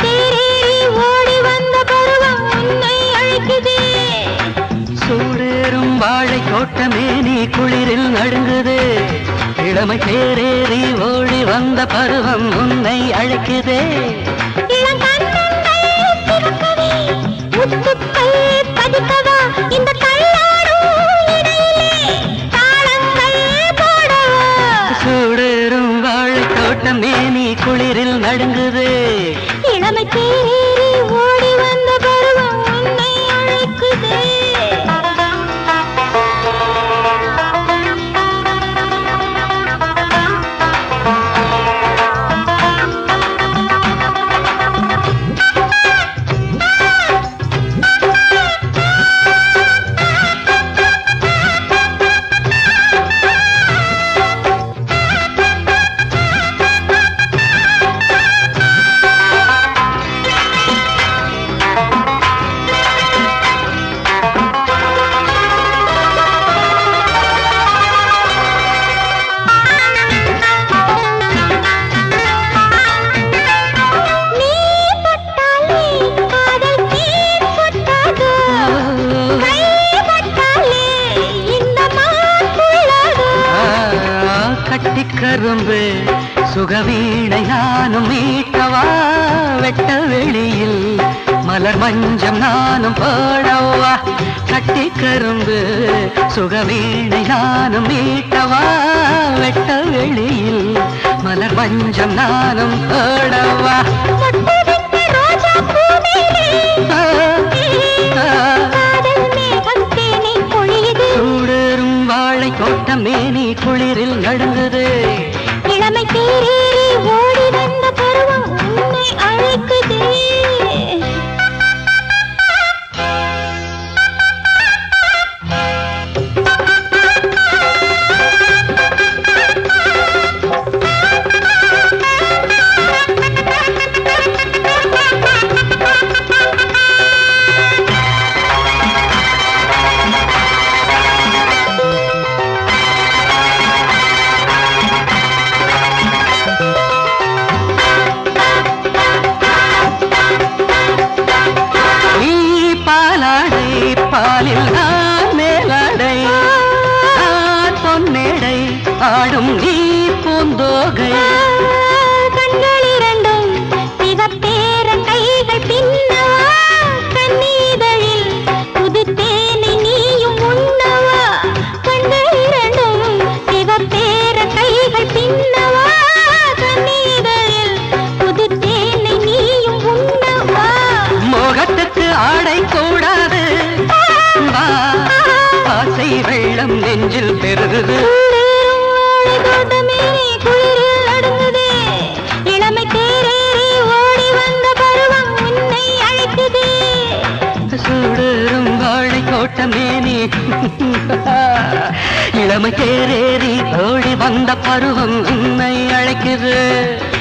தேரேறி ஓடி வந்த பருவம் உன்னை அழைக்குதே சூடேறும் வாழை தோட்டமே நீ குளிரில் நடுங்குது இளமை தேரேறி ஓடி வந்த பருவம் உன்னை அழைக்குதே இளங்கண்ணங்கள் திறக்கவே, முத்துக்கள் பதிக்கவா, இந்த தள்ளாடும் இடையிலே தாளங்கள் போடவா? சூடேறும் வாழை தோட்டமே நீ குளிரில் நடுங்குது இளமை தேரேறி ஓடி வந்த பருவம் உன்னை அழைக்குதே நீ தொட்டாலே காதல் நீர் கொட்டாதோ கை பட்டாலே இந்த மான் துள்ளாதோ கட்டி கரும்பு சுகவீணை நானும் மீட்டவா வெட்ட வெளியில் மலர் மஞ்சம் நானும் போடவா கட்டி கரும்பு சுகவீணை நானும் மீட்டவா வெட்ட வெளியில் மலர் மஞ்சம் நானும் போடவா மொட்டு வைத்த ரோஜா பூமேலே ஆ, ஆ. காதல் மேகம் தேனை பொழியுது சூடேறும் வாழை தோட்டமே நீ குளிரில் நடுங்குது இளமை தேரேறி ஓடி வந்த பருவம் உன்னை அழைக்குதே நீ பாலாடை பாலில் நான் மேலாடை நான் பொன்னேடை ஆடும் நீ பூந்தோகை கண்கள் இரண்டும் சிவப்பேர கைகள் பின்னவா கண்ணீதழில் புது தேனை நீயும் உண்ணவா கண்கள் இரண்டும் சிவப்பேர கைகள் பின்னவா கண்ணீதழில் புது தேனை நீயும் உண்ணவா மோகத்துக்கு ஆடை கூடாது வா ஆசை வெள்ளம் நெஞ்சில் பெருகுது குளிரும் வாழைத்தோட்டமே குளிரில் நடுங்குதே. இளமை தேரேறி ஓடி வந்த பருவம் உன்னை அழைக்குதே சூடரும் வாழை தோட்டமே நீ இளமை தேரேறி ஓடி வந்த பருவம் உன்னை அழைக்குது